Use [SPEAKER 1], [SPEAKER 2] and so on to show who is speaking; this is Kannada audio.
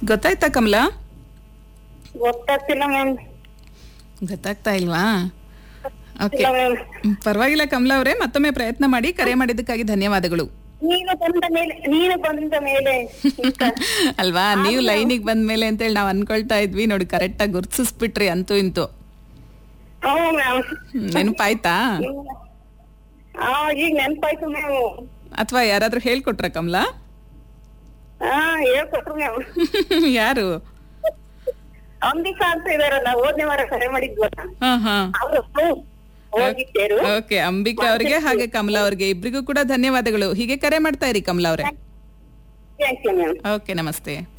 [SPEAKER 1] ಗೊತ್ತಾಯ್ತಾ ಕಮಲಾ
[SPEAKER 2] ಗೊತ್ತಾಗ್ತಿಲ್ಲ ಮ್ಯಾಮ್
[SPEAKER 1] ಗೊತ್ತಾಗ್ತಾ ಇಲ್ವಾ ಓಕೆ
[SPEAKER 2] ಇಲ್ಲ ಮ್ಯಾಮ್
[SPEAKER 1] ಪರವಾಗಿಲ್ಲ ಕಮಲಾ ಅವರೇ ಮತ್ತೊಮ್ಮೆ ಪ್ರಯತ್ನ ಮಾಡಿ ಕರೆ ಮಾಡಿದ್ದಕ್ಕಾಗಿ ಧನ್ಯವಾದಗಳು
[SPEAKER 2] ನೀನು ಬಂದ ಮೇಲೆ ನೀನು ಬಂದ ಮೇಲೆ
[SPEAKER 1] ಅಲ್ವಾ ನೀವು ಲೈನಿಗೆ ಬಂದ ಮೇಲೆ ಅಂತೇಳಿ ನಾವು ಅನ್ಕೊಳ್ತಾ ಇದ್ವಿ ನೋಡಿ ಕರೆಕ್ಟಾಗಿ ಗುರ್ತಿಸ್ಬಿಟ್ರಿ ಅಂತೂ ಇಂತೂ
[SPEAKER 2] ಹ್ಞೂ ಮ್ಯಾಮ್
[SPEAKER 1] ಹ್ಮ್, ನೆನಪಾಯ್ತಾ
[SPEAKER 2] ಹಾ ಈಗ ನೆನ್ಪಾಯ್ತು ಮ್ಯಾಮ್
[SPEAKER 1] ಅಥವಾ ಯಾರಾದ್ರೂ ಹೇಳ್ಕೊಟ್ರ ಕಮಲಾ
[SPEAKER 2] ಹಾ ಹೇಳ್ಕೊಟ್ರು ಮ್ಯಾಮ್
[SPEAKER 1] ಯಾರು
[SPEAKER 2] ಅಂಬಿಕಾ ಅಂತ ಇದಾರಲ್ಲ ಹೋದ್ನೆ ವಾರ ಕರೆ ಮಾಡಿದ್ವಲ್ಲ
[SPEAKER 1] ಹಾ ಹಾ
[SPEAKER 2] ಅವರು ಹೋಗಿದ್ದೇರು
[SPEAKER 1] ಓಕೆ ಅಂಬಿಕಾ ಅವ್ರಿಗೆ ಹಾಗೆ ಕಮಲಾ ಅವ್ರಿಗೆ ಇಬ್ರಿಗೂ ಕೂಡ ಧನ್ಯವಾದಗಳು ಹೀಗೆ ಕರೆ ಮಾಡ್ತಾ ಇರಿ ಕಮಲಾ ಅವರೇ
[SPEAKER 2] ಥ್ಯಾಂಕ್ ಯು ಮ್ಯಾಮ್
[SPEAKER 1] ಓಕೆ ನಮಸ್ತೆ